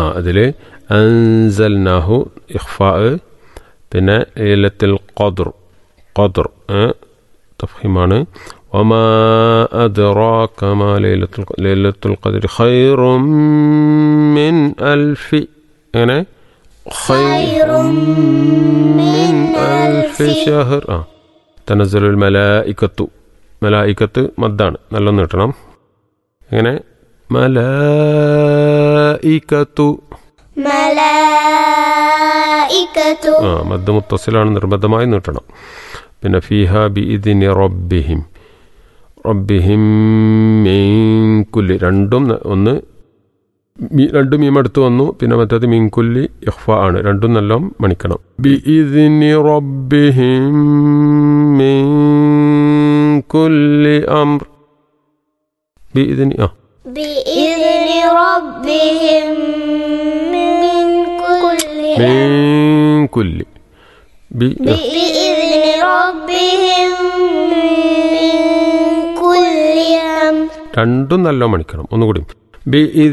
അതിൽ അൻസൽനാഹു ഇഖ്ഫാ പിന്നെ ലൈലത്തുൽ ഖദ്ർ ഖദ്ർ തഫീമാണ് وما أدراك ما ليلة الق- ليلة القدر خير من ألف يعني خير من ألف شهر آه تنزل الملائكة മലായിക്കത്ത് മദ്ദാണ് നല്ലൊന്ന് കിട്ടണം എങ്ങനെ മലായിക്കത്തു ملائكة ആ മദ് മുത്തസിലാണ് നിർബന്ധമായി നീട്ടണം പിന്നെ ഫിഹ ബി ഇതിന് റബ്ബിഹിം റബ്ബിഹിം മീൻകുല്ലി രണ്ടും ന- ഒന്ന് മീ- രണ്ടും മീം അടുത്ത് വന്നു പിന്നെ മറ്റേത് മീൻകുല്ലി ഇഹ്ഫ ആണ് രണ്ടും നല്ല മണിക്കണം ബി ഇതിന് റബ്ബിഹിം മീൻകുല്ലി അംർ ബി ഇതിന് ആ بإذن ربهم من كل മീൻകുല്ലി ബി ആ. بإذن ربهم من كل أمر രണ്ടും നല്ല മണിക്കണം ഒന്നുകൂടി ബി